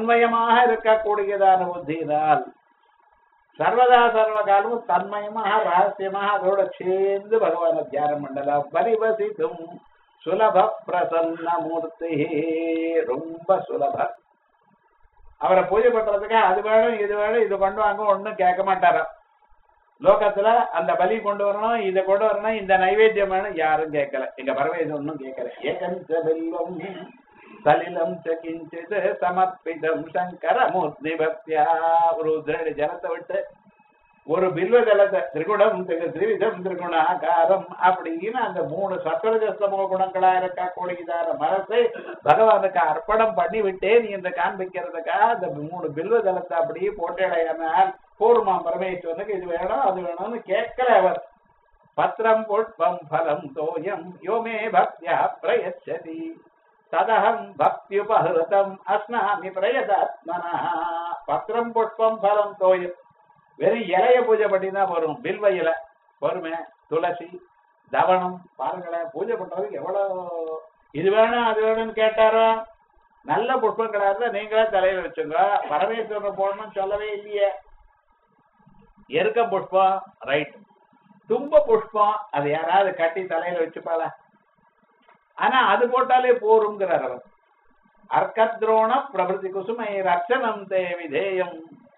தன்மயமாக இருக்கக்கூடியதான புத்தியினால் சர்வதா சர்வ காலமும் தன்மயமாக ரகசியமாக அதோட சேர்ந்து பகவானை தியானம் பண்ணலாம் பரிவசித்தும் சுலப பிரசன்ன மூர்த்தி ரொம்ப சுலப அவரை பூஜை பண்றதுக்கு அது வேணும் இது வேணும் இது கொண்டு வாங்க ஒண்ணும் கேட்க மாட்டாராம் லோகத்துல அந்த பலி கொண்டு வரணும் இதை கொண்டு வரணும் இந்த நைவேத்தியம் வேணும் யாரும் கேட்கல எங்க பரவேதம் ஒன்றும் கேட்கல ஏகஞ்ச வெல்வம் சலிலம் ச கிஞ்சித் சமர்ப்பிதம் சங்கர மூர்த்தி பக்தியா ஒரு உதிரடி ஜலத்தை விட்டு ஒரு பில்வ ஜலத்தை திரிகுணம் திரு திரிவிதம் திரிகுணாகாரம் அப்படின்னு அந்த மூணு சக்கரஜ சமூக குணங்களா இருக்கக்கூடியதான மனசை பகவானுக்கு அர்ப்பணம் பண்ணி விட்டே நீ இந்த காண்பிக்கிறதுக்கா அந்த மூணு பில்வ ஜலத்தை அப்படியே போட்டடையாமல் பூர்மாம் பரமேஸ்வரனுக்கு இது வேணும் அது வேணும்னு கேட்கல அவர் பத்திரம் புஷ்பம் பலம் தோயம் யோமே பக்தியா பிரயச்சதி ததகம் பக்தியுபஹிருதம் அஸ்னாமி பிரயதாத்மனா பத்திரம் புஷ்பம் பலம் தோயம் வெறும் இலைய பூஜை பண்ணினா வரும் பில்வ இலை பொறுமை துளசி தவனம் பாருங்களேன் பூஜை பண்றதுக்கு எவ்வளவு இது வேணும் அது வேணும்னு கேட்டாரோ நல்ல புஷ்பங்களா இருந்தா நீங்களே தலையில வச்சுங்க பரமேஸ்வரன் போடணும்னு சொல்லவே இல்லையே எருக்க புஷ்பம் ரைட் தும்ப புஷ்பம் அது யாராவது கட்டி தலையில வச்சுப்பாளா ஆனா அது போட்டாலே போருங்கிறார் அவர் அர்க்கத்ரோண பிரபதி குசுமை ரட்சணம் தே விதேயம்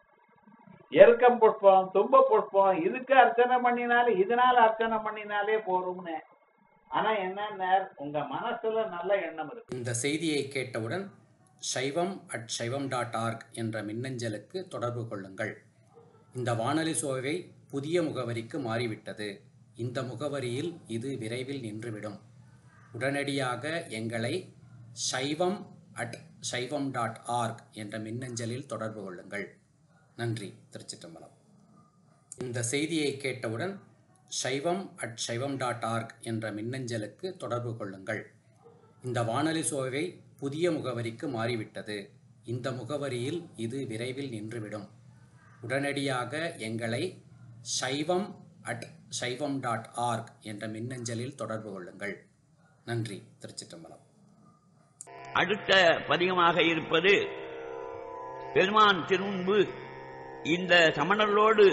எருக்கம் புஷ்பம் தும்ப புஷ்பம் இதுக்கு அர்ச்சனை பண்ணினாலே இதனால அர்ச்சனை பண்ணினாலே போரும்னு ஆனா என்ன உங்க மனசுல நல்ல எண்ணம் இருக்கு இந்த செய்தியை கேட்டவுடன் சைவம் அட் சைவம் டாட் ஆர்க் என்ற மின்னஞ்சலுக்கு தொடர்பு கொள்ளுங்கள் இந்த வானொலி சோவை புதிய முகவரிக்கு மாறிவிட்டது இந்த முகவரியில் இது விரைவில் நின்றுவிடும் உடனடியாக எங்களை சைவம் அட் சைவம் டாட் ஆர்க் என்ற மின்னஞ்சலில் தொடர்பு கொள்ளுங்கள் நன்றி திருச்சிற்றம்பலம் இந்த செய்தியை கேட்டவுடன் சைவம் அட் சைவம் டாட் ஆர்க் என்ற மின்னஞ்சலுக்கு தொடர்பு கொள்ளுங்கள் இந்த வானொலி சோவை புதிய முகவரிக்கு மாறிவிட்டது இந்த முகவரியில் இது விரைவில் நின்றுவிடும் உடனடியாக எங்களை சைவம் அட் சைவம் டாட் ஆர்க் என்ற மின்னஞ்சலில் தொடர்பு கொள்ளுங்கள் நன்றி திருச்சிற்றம்பலம் அடுத்த பதிகமாக இருப்பது பெருமான் திருமுன்பு இந்த சமணர்களோடு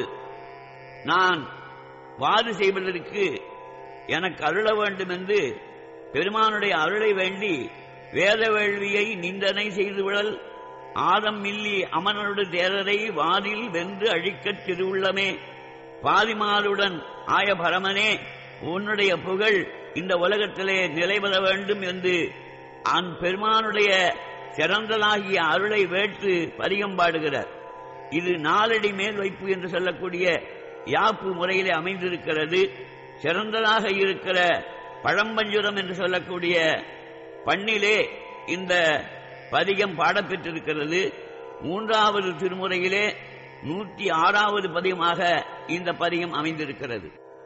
நான் வாது செய்வதற்கு எனக்கு அருள வேண்டும் என்று பெருமானுடைய அருளை வேண்டி வேத வேள்வியை நிந்தனை செய்துவிடல் ஆதம் மில்லி அமனருடு தேரரை வாதில் வென்று அழிக்கத் திருவுள்ளமே பாதிமாலுடன் ஆய பரமனே உன்னுடைய புகழ் இந்த உலகத்திலே நிலைபெற வேண்டும் என்று அந் பெருமானுடைய சிறந்ததாகிய அருளை வேற்று பதிகம் பாடுகிறார் இது நாலடி மேல் வைப்பு என்று சொல்லக்கூடிய யாப்பு முறையிலே அமைந்திருக்கிறது சிறந்ததாக இருக்கிற பழம்பஞ்சுரம் என்று சொல்லக்கூடிய பண்ணிலே இந்த பதிகம் பாடப்பெற்றிருக்கிறது மூன்றாவது திருமுறையிலே நூற்றி ஆறாவது பதிகமாக இந்த பதிகம் அமைந்திருக்கிறது